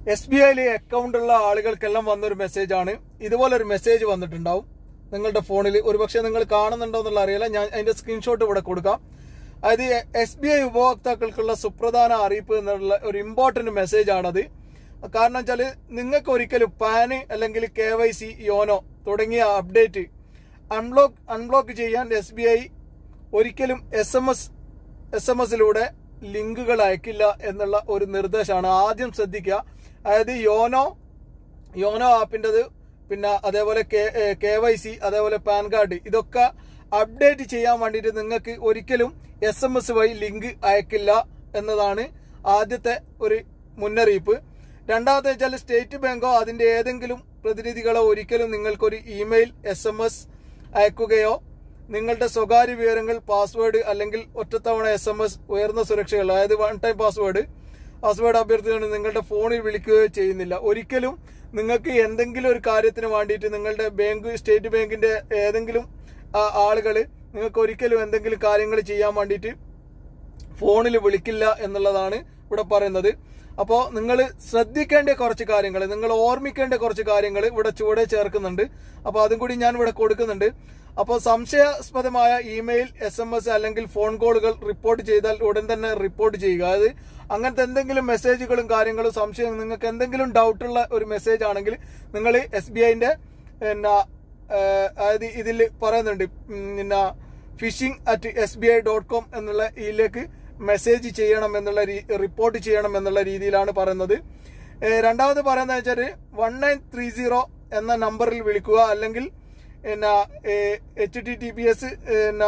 S B ഐയിൽ account ഉള്ള ആളുകൾക്കെല്ലാം വന്നൊരു മെസ്സേജ് ആണ് ഇതുപോലെ ഒരു മെസ്സേജ് വന്നിട്ടുണ്ടാവും നിങ്ങളുടെ ഫോണിൽ ഒരുപക്ഷെ നിങ്ങൾ കാണുന്നുണ്ടോ എന്നുള്ള അറിയില്ല ഞാൻ അതിന്റെ സ്ക്രീൻഷോട്ട് ഇവിടെ കൊടുക്കാം അതായത് എസ് ബി ഐ ഉപഭോക്താക്കൾക്കുള്ള സുപ്രധാന അറിയിപ്പ് എന്നുള്ള ഒരു ഇമ്പോർട്ടന്റ് മെസ്സേജ് ആണത് കാരണം വെച്ചാൽ നിങ്ങൾക്ക് ഒരിക്കലും പാന് അല്ലെങ്കിൽ കെ വൈ സി യോനോ തുടങ്ങിയ അപ്ഡേറ്റ് അൺബ്ലോക്ക് അൺബ്ലോക്ക് ചെയ്യാൻ എസ് ബി ഐ ഒരിക്കലും S M S S M എസിലൂടെ ലിങ്കുകൾ അയക്കില്ല എന്നുള്ള ഒരു നിർദ്ദേശമാണ് ആദ്യം ശ്രദ്ധിക്കുക അതായത് യോനോ യോനോ ആപ്പിൻ്റെത് പിന്നെ അതേപോലെ കെ വൈ സി അതേപോലെ പാൻ കാർഡ് ഇതൊക്കെ അപ്ഡേറ്റ് ചെയ്യാൻ വേണ്ടിയിട്ട് നിങ്ങൾക്ക് ഒരിക്കലും എസ് എം എസ് വഴി ലിങ്ക് അയക്കില്ല എന്നതാണ് ആദ്യത്തെ ഒരു മുന്നറിയിപ്പ് രണ്ടാമത്തെ വെച്ചാൽ സ്റ്റേറ്റ് ബാങ്കോ അതിന്റെ ഏതെങ്കിലും പ്രതിനിധികളോ ഒരിക്കലും നിങ്ങൾക്കൊരു ഇമെയിൽ എസ് എം എസ് അയക്കുകയോ നിങ്ങളുടെ സ്വകാര്യ വിവരങ്ങൾ പാസ്വേഡ് അല്ലെങ്കിൽ ഒറ്റത്തവണ എസ് എം എസ് ഉയർന്ന സുരക്ഷകൾ അതായത് വൺ ടൈം പാസ്വേഡ് പാസ്വേഡ് അഭ്യർത്ഥിച്ചുകൊണ്ട് നിങ്ങളുടെ ഫോണിൽ വിളിക്കുകയോ ചെയ്യുന്നില്ല ഒരിക്കലും നിങ്ങൾക്ക് എന്തെങ്കിലും ഒരു കാര്യത്തിന് വേണ്ടിയിട്ട് നിങ്ങളുടെ ബാങ്ക് സ്റ്റേറ്റ് ബാങ്കിന്റെ ഏതെങ്കിലും ആളുകൾ നിങ്ങൾക്ക് ഒരിക്കലും എന്തെങ്കിലും കാര്യങ്ങൾ ചെയ്യാൻ വേണ്ടിയിട്ട് ഫോണിൽ വിളിക്കില്ല എന്നുള്ളതാണ് ഇവിടെ പറയുന്നത് അപ്പോൾ നിങ്ങൾ ശ്രദ്ധിക്കേണ്ട കുറച്ച് കാര്യങ്ങൾ നിങ്ങൾ ഓർമ്മിക്കേണ്ട കുറച്ച് കാര്യങ്ങൾ ഇവിടെ ചുവടെ ചേർക്കുന്നുണ്ട് അപ്പോൾ അതും കൂടി ഞാൻ ഇവിടെ കൊടുക്കുന്നുണ്ട് അപ്പോൾ സംശയാസ്പദമായ ഇമെയിൽ എസ് എം എസ് അല്ലെങ്കിൽ ഫോൺ കോളുകൾ റിപ്പോർട്ട് ചെയ്താൽ ഉടൻ തന്നെ റിപ്പോർട്ട് ചെയ്യുക അതായത് അങ്ങനത്തെ എന്തെങ്കിലും മെസ്സേജുകളും കാര്യങ്ങളും സംശയം നിങ്ങൾക്ക് എന്തെങ്കിലും ഡൗട്ടുള്ള ഒരു മെസ്സേജ് ആണെങ്കിൽ നിങ്ങൾ എസ് ബി ഐന്റെ പിന്നെ അതായത് ഇതിൽ പറയുന്നുണ്ട് പിന്നെ phishing at S B I dot com എന്നുള്ള ഇതിലേക്ക് മെസ്സേജ് ചെയ്യണം എന്നുള്ള റിപ്പോർട്ട് ചെയ്യണം എന്നുള്ള രീതിയിലാണ് പറയുന്നത് രണ്ടാമത് പറയുന്നത് വെച്ചാൽ വൺ നയൻ ത്രീ സീറോ എന്ന നമ്പറിൽ വിളിക്കുക അല്ലെങ്കിൽ പിന്നെ H T T P S പിന്നെ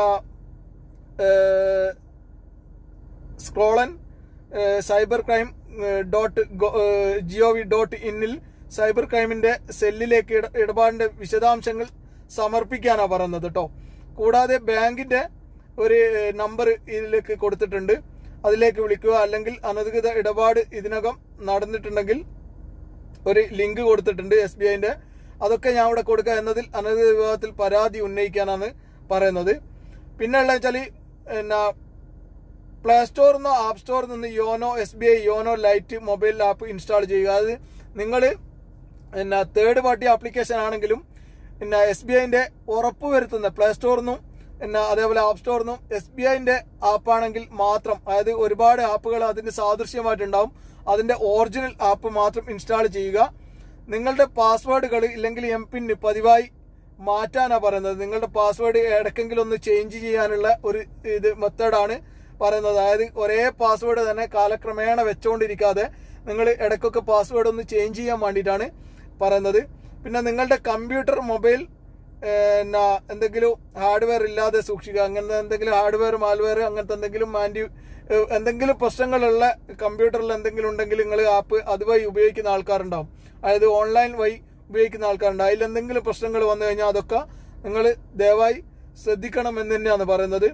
സ്ക്രോളൻ cyber crime dot G O V dot ഇന്നിൽ സൈബർ ക്രൈമിന്റെ സെല്ലിലേക്ക് ഇടപാടിന്റെ വിശദാംശങ്ങൾ സമർപ്പിക്കാനാണ് പറയുന്നത് കേട്ടോ കൂടാതെ ബാങ്കിന്റെ ഒരു നമ്പർ ഇതിലേക്ക് കൊടുത്തിട്ടുണ്ട് അതിലേക്ക് വിളിക്കുക അല്ലെങ്കിൽ അനധികൃത ഇടപാട് ഇതിനകം നടന്നിട്ടുണ്ടെങ്കിൽ ഒരു ലിങ്ക് കൊടുത്തിട്ടുണ്ട് എസ് ബി ഐന്റെ അതൊക്കെ ഞാൻ ഇവിടെ കൊടുക്കുക എന്നതിൽ അനധികൃത വിഭാഗത്തിൽ പരാതി ഉന്നയിക്കാനാണ് പറയുന്നത് പിന്നെ ഉള്ള വെച്ചാൽ പിന്നെ പ്ലേ സ്റ്റോറിൽ നിന്നോ ആപ്പ് സ്റ്റോറിൽ നിന്ന് YONO S B I YONO lite mobile app install ചെയ്യുക അത് നിങ്ങൾ പിന്നെ തേർഡ് പാർട്ടി ആപ്ലിക്കേഷൻ ആണെങ്കിലും പിന്നെ എസ് ബി ഐന്റെ ഉറപ്പ് വരുത്തുന്ന പ്ലേ സ്റ്റോറിൽ നിന്നും പിന്നെ അതേപോലെ ആപ്പ് സ്റ്റോറിൽ നിന്നും എസ് ബി ഐന്റെ ആപ്പാണെങ്കിൽ മാത്രം അതായത് ഒരുപാട് ആപ്പുകൾ അതിന്റെ സാദൃശ്യമായിട്ടുണ്ടാവും അതിന്റെ ഒറിജിനൽ ആപ്പ് മാത്രം ഇൻസ്റ്റാൾ ചെയ്യുക നിങ്ങളുടെ പാസ്വേഡുകൾ ഇല്ലെങ്കിൽ എം പിൻ പതിവായി മാറ്റാനാണ് പറയുന്നത് നിങ്ങളുടെ പാസ്വേഡ് ഇടയ്ക്കെങ്കിലും ഒന്ന് ചേഞ്ച് ചെയ്യാനുള്ള ഒരു ഇത് മെത്തേഡാണ് പറയുന്നത് അതായത് ഒരേ പാസ്വേഡ് തന്നെ കാലക്രമേണ വെച്ചുകൊണ്ടിരിക്കാതെ നിങ്ങൾ ഇടയ്ക്കൊക്കെ പാസ്വേഡ് ഒന്ന് ചേഞ്ച് ചെയ്യാൻ വേണ്ടിയിട്ടാണ് പറയുന്നത് പിന്നെ നിങ്ങളുടെ കമ്പ്യൂട്ടർ മൊബൈൽ പിന്നെ എന്തെങ്കിലും ഹാർഡ്വെയർ ഇല്ലാതെ സൂക്ഷിക്കുക അങ്ങനത്തെ എന്തെങ്കിലും ഹാർഡ്വെയർ മാൽവെയർ അങ്ങനത്തെ എന്തെങ്കിലും മാൻഡി എന്തെങ്കിലും പ്രശ്നങ്ങളുള്ള കമ്പ്യൂട്ടറിൽ എന്തെങ്കിലും ഉണ്ടെങ്കിൽ നിങ്ങൾ ആപ്പ് അതുവഴി ഉപയോഗിക്കുന്ന ആൾക്കാരുണ്ടാവും അതായത് ഓൺലൈൻ വഴി ഉപയോഗിക്കുന്ന ആൾക്കാരുണ്ട് അതിൽ എന്തെങ്കിലും പ്രശ്നങ്ങൾ വന്നു കഴിഞ്ഞാൽ അതൊക്കെ നിങ്ങൾ ദയവായി ശ്രദ്ധിക്കണം എന്ന് തന്നെയാണ് പറയുന്നത്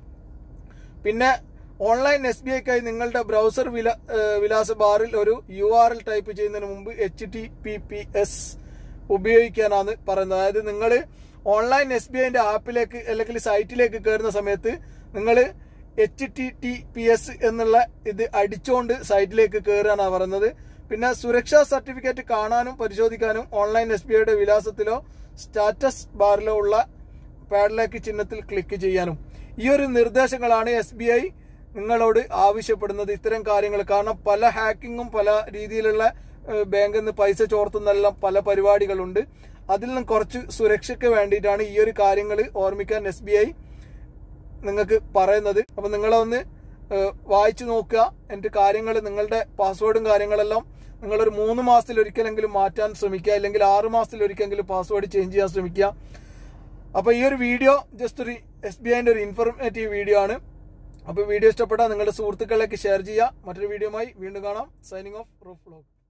പിന്നെ ഓൺലൈൻ എസ് ബി ഐക്കായി നിങ്ങളുടെ ബ്രൗസർ വില വിലാസ ബാറിൽ ഒരു യു ആർ എൽ ടൈപ്പ് ചെയ്യുന്നതിന് മുമ്പ് H T P P S ഉപയോഗിക്കാനാണ് പറയുന്നത് അതായത് നിങ്ങൾ ഓൺലൈൻ എസ് ബി ഐന്റെ ആപ്പിലേക്ക് അല്ലെങ്കിൽ സൈറ്റിലേക്ക് കയറുന്ന സമയത്ത് നിങ്ങൾ H T T P S എന്നുള്ള ഇത് അടിച്ചുകൊണ്ട് സൈറ്റിലേക്ക് കയറാനാണ് പറയുന്നത് പിന്നെ സുരക്ഷാ സർട്ടിഫിക്കറ്റ് കാണാനും പരിശോധിക്കാനും ഓൺലൈൻ എസ് ബി ഐയുടെ വിലാസത്തിലോ സ്റ്റാറ്റസ് ബാറിലോ ഉള്ള പാഡിലേക്ക് ചിഹ്നത്തിൽ ക്ലിക്ക് ചെയ്യാനും ഈ ഒരു നിർദ്ദേശങ്ങളാണ് എസ് ബി ഐ നിങ്ങളോട് ആവശ്യപ്പെടുന്നത് ഇത്തരം കാര്യങ്ങൾ കാരണം പല ഹാക്കിങ്ങും പല രീതിയിലുള്ള ബാങ്കിൽ നിന്ന് പൈസ ചോർത്തുന്നെല്ലാം പല പരിപാടികളുണ്ട് അതിൽ നിന്നും കുറച്ച് സുരക്ഷയ്ക്ക് വേണ്ടിയിട്ടാണ് ഈ ഒരു കാര്യങ്ങൾ ഓർമ്മിക്കാൻ എസ് ബി ഐ നിങ്ങൾക്ക് പറയുന്നത് അപ്പൊ നിങ്ങളൊന്ന് വായിച്ചു നോക്കുക എന്നിട്ട് കാര്യങ്ങൾ നിങ്ങളുടെ പാസ്വേഡും കാര്യങ്ങളെല്ലാം നിങ്ങളൊരു മൂന്ന് മാസത്തിൽ ഒരിക്കലെങ്കിലും മാറ്റാൻ ശ്രമിക്കുക അല്ലെങ്കിൽ ആറ് മാസത്തിൽ ഒരിക്കലെങ്കിലും പാസ്വേഡ് ചേഞ്ച് ചെയ്യാൻ ശ്രമിക്കുക അപ്പൊ ഈ ഒരു വീഡിയോ ജസ്റ്റ് ഒരു എസ് ബി ഐന്റെ ഒരു ഇൻഫോർമേറ്റീവ് വീഡിയോ ആണ് അപ്പൊ വീഡിയോ ഇഷ്ടപ്പെട്ടാൽ നിങ്ങളുടെ സുഹൃത്തുക്കളിലേക്ക് ഷെയർ ചെയ്യുക മറ്റൊരു വീഡിയോയുമായി വീണ്ടും കാണാം സൈനിങ് ഓഫ് റൂഫ് വ്ലോഗ്